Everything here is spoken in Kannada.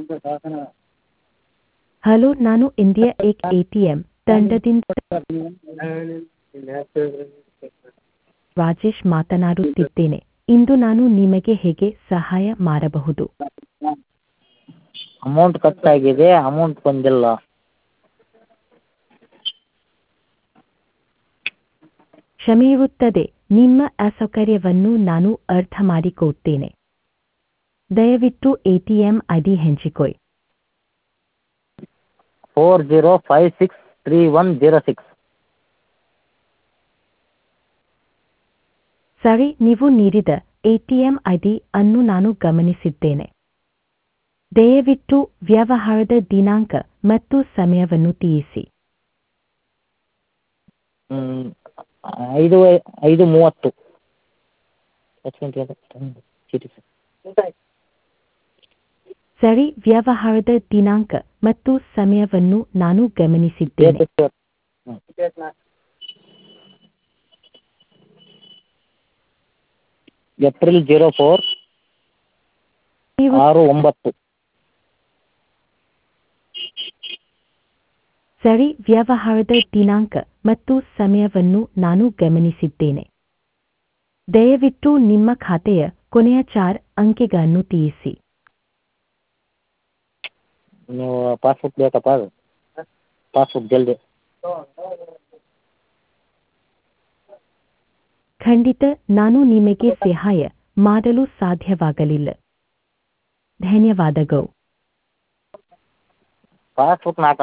ಹಲೋ ನಾನು ಇಂಡಿಯಾ ಏಕ್ ಎಟಿಎಂ ತಂಡದಿಂದ ರಾಜೇಶ್ ಮಾತನಾಡುತ್ತಿದ್ದೇನೆ ಇಂದು ನಾನು ನಿಮಗೆ ಹೇಗೆ ಸಹಾಯ ಮಾಡಬಹುದು ಅಮೌಂಟ್ ಕಟ್ ಆಗಿದೆ ಅಮೌಂಟ್ ಬಂದಿಲ್ಲ ಕ್ಷಮೆಯಿರುತ್ತದೆ ನಿಮ್ಮ ಅಸೌಕರ್ಯವನ್ನು ನಾನು ಅರ್ಥ ಮಾಡಿಕೊಳ್ಳುತ್ತೇನೆ ದಯವಿಟ್ಟು ಎಟಿಎಂ ಐಡಿ ಹಂಚಿಕೊಳ್ಳಿ four zero five six three one zero six ಸರಿ ನೀವು ನೀಡಿದ ಎಟಿಎಂ ಐಡಿ ಅನ್ನು ನಾನು ಗಮನಿಸಿದ್ದೇನೆ ದಯವಿಟ್ಟು ವ್ಯವಹಾರದ ದಿನಾಂಕ ಮತ್ತು ಸಮಯವನ್ನು ತಿಳಿಸಿ ಐದು ಐದು ಮೂವತ್ತು ಚೀಟಿ ಸರ್ ಸರಿ ವ್ಯವಹಾರದ ದಿನಾಂಕ ಮತ್ತು ಸಮಯವನ್ನು ನಾನು ಗಮನಿಸಿದ್ದೇನೆ ಏಪ್ರಿಲ್ ಜೀರೋ ಫೋರ್ ನೀವು ಆರು ಒಂಬತ್ತು ಸರಿ ವ್ಯವಹಾರದ ದಿನಾಂಕ ಮತ್ತು ಸಮಯವನ್ನು ನಾನು ಗಮನಿಸಿದ್ದೇನೆ ದಯವಿಟ್ಟು ನಿಮ್ಮ ಖಾತೆಯ ಕೊನೆಯ ಚಾರ್ ಅಂಕೆಗಳನ್ನು ತಿಳಿಸಿ ನೀವು ಪಾಸ್ಬುಕ್ ಬೇಕಪ್ಪ ಅದು ಪಾಸ್ಬುಕ್ ಜಲ್ದಿ ಖಂಡಿತ ನಾನು ನಿಮಗೆ ಸಹಾಯ ಮಾಡಲು ಸಾಧ್ಯವಾಗಲಿಲ್ಲ ಧನ್ಯವಾದಗಳು ಪಾಸ್ಬುಕ್ ನಾಲ್ಕು